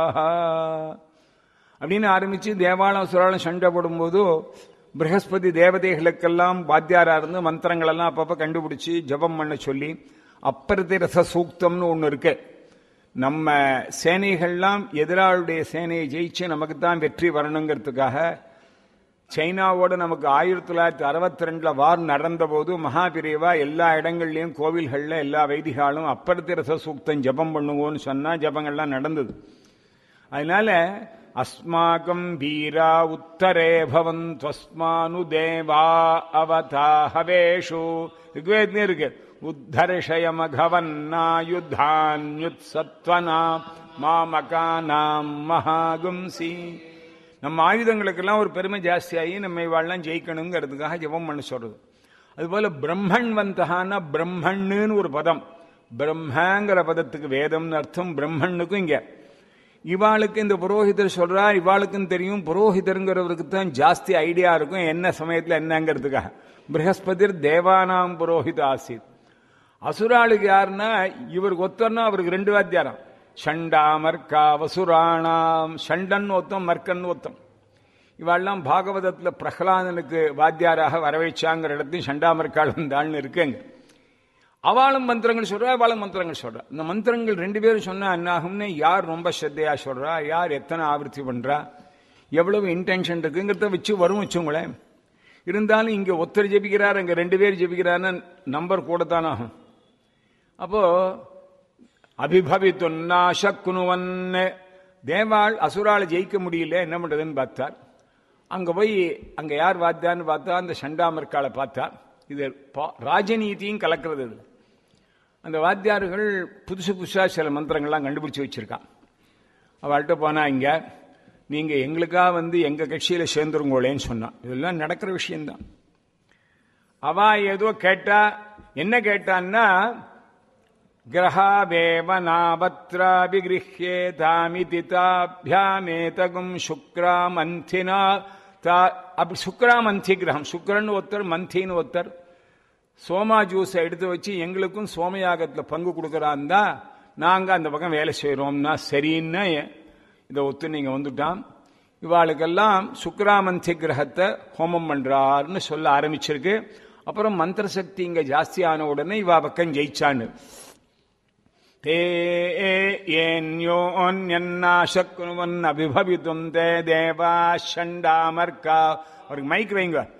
அப்படின்னு ஆரம்பிச்சு தேவாலம் அசுராலம் சண்டை போடும்போது பிரகஸ்பதி தேவதைகளுக்கெல்லாம் வாத்தியாரா இருந்து மந்திரங்கள் எல்லாம் அப்பப்ப கண்டுபிடிச்சு ஜபம் பண்ண சொல்லி அப்பரதி ரச சூக்தம்னு ஒண்ணு இருக்கு நம்ம சேனைகள்லாம் எதிராளுடைய சேனையை ஜெயிச்சு நமக்கு தான் வெற்றி வரணுங்கிறதுக்காக சைனாவோட நமக்கு ஆயிரத்தி தொள்ளாயிரத்தி அறுபத்தி ரெண்டுல வார் நடந்த போது மகாபிரிவா எல்லா இடங்கள்லயும் கோவில்கள்ல எல்லா வைதிகாலும் அப்பரத்தி ரச சூக்தம் ஜபம் பண்ணுவோன்னு சொன்னா ஜபங்கள்லாம் நடந்தது அதனால அஸ்மாக்கம் வீரா உத்தரே பவன் துவஸ்மானு தேவா அவதாஹவேஷு ரிக்வேத்னே இருக்கு உத்தர்ஷயமகவன்னாயுத்தான்யுத் சத்வனா மாமகானாம் மகாகும்சி நம்ம ஆயுதங்களுக்கெல்லாம் ஒரு பெருமை ஜாஸ்தியாகி நம்ம இவாள்லாம் ஜெயிக்கணுங்கிறதுக்காக ஜெபம் பண்ண சொல்றது அதுபோல பிரம்மன் வந்தகான்னா பிரம்மன்னு ஒரு பதம் பிரம்மங்கிற பதத்துக்கு வேதம்னு அர்த்தம் பிரம்மனுக்கும் இங்க இவாளுக்கு இந்த புரோஹிதர் சொல்றா இவாளுக்கும் தெரியும் புரோஹிதருங்கிறவருக்கு தான் ஜாஸ்தி ஐடியா இருக்கும் என்ன சமயத்துல என்னங்கிறதுக்காக பிரகஸ்பதிர் தேவானாம் புரோஹித ஆசித் அசுராளுக்கு யாருன்னா இவருக்கு ஒத்தர்னா அவருக்கு ரெண்டு வாத்தியாரம் ஷண்டா மர்க்கா வசுராணாம் ஷண்டன் ஒத்தம் மர்க்கன் ஒத்தம் இவாள்லாம் பாகவதத்துல பிரகலாதனுக்கு வாத்தியாராக வரவேச்சாங்கிற இடத்தையும் ஷண்டாமர்காள் வந்தாள்னு இருக்குங்க அவளும் மந்திரங்கள் சொல்றா அவளும் மந்திரங்கள் சொல்றா இந்த மந்திரங்கள் ரெண்டு பேரும் சொன்னா என்ன ஆகும்னு யார் ரொம்ப ஸ்ரத்தையா சொல்றா யார் எத்தனை ஆவர்த்தி பண்றா எவ்வளவு இன்டென்ஷன் இருக்குங்கிறத வச்சு வரும் வச்சுங்களேன் இருந்தாலும் இங்க ஒருத்தர் ஜெபிக்கிறார் அங்க ரெண்டு பேர் ஜெபிக்கிறாருன்னு நம்பர் கூட தான் ஆகும் அப்போ அபிபவித்துன்னா சக்குனுவன் தேவாள் அசுரால் ஜெயிக்க முடியல என்ன பண்றதுன்னு பார்த்தார் அங்க போய் அங்க யார் பார்த்தான்னு பார்த்தா அந்த சண்டாமர்காலை பார்த்தா இது பா- ராஜநீதியும் கலக்கிறது இது அந்த வாத்தியார்கள் புதுசு புதுசா சில மந்திரங்கள்லாம் கண்டுபிடிச்சு வச்சிருக்கான் அவள்கிட்ட போனா இங்க நீங்க எங்களுக்காக வந்து எங்க கட்சியில சேர்ந்துருங்கோளேன்னு சொன்னான் இதெல்லாம் நடக்கிற விஷயம்தான் அவ ஏதோ கேட்டா என்ன கேட்டான்னா கிரகாவேவ நாபத்ராபிகிருஹ்யேதாமிதி தாபியாமேதகும் சுக்ராமந்தினா தா அப்படி சுக்ராமந்தி கிரகம் சுக்ரன் ஒருத்தர் மந்தின்னு ஒருத்தர் சோமா ஜூஸை எடுத்து வச்சு எங்களுக்கும் சோமயாகத்துல பங்கு கொடுக்கறான் தான் நாங்க அந்த பக்கம் வேலை செய்யறோம்னா சரின்னு இதை ஒத்து நீங்க வந்துட்டான் இவாளுக்கெல்லாம் சுக்ராமந்தி கிரகத்தை ஹோமம் பண்றாருன்னு சொல்ல ஆரம்பிச்சிருக்கு அப்புறம் மந்திர சக்தி இங்க ஜாஸ்தியான உடனே இவா பக்கம் ஜெயிச்சான்னு தே ஏன்யோன்யன்னாசக்குவன் அபிபவித்தும் தே தேவா ஷண்டாமர்கா அவருக்கு மைக் வைங்க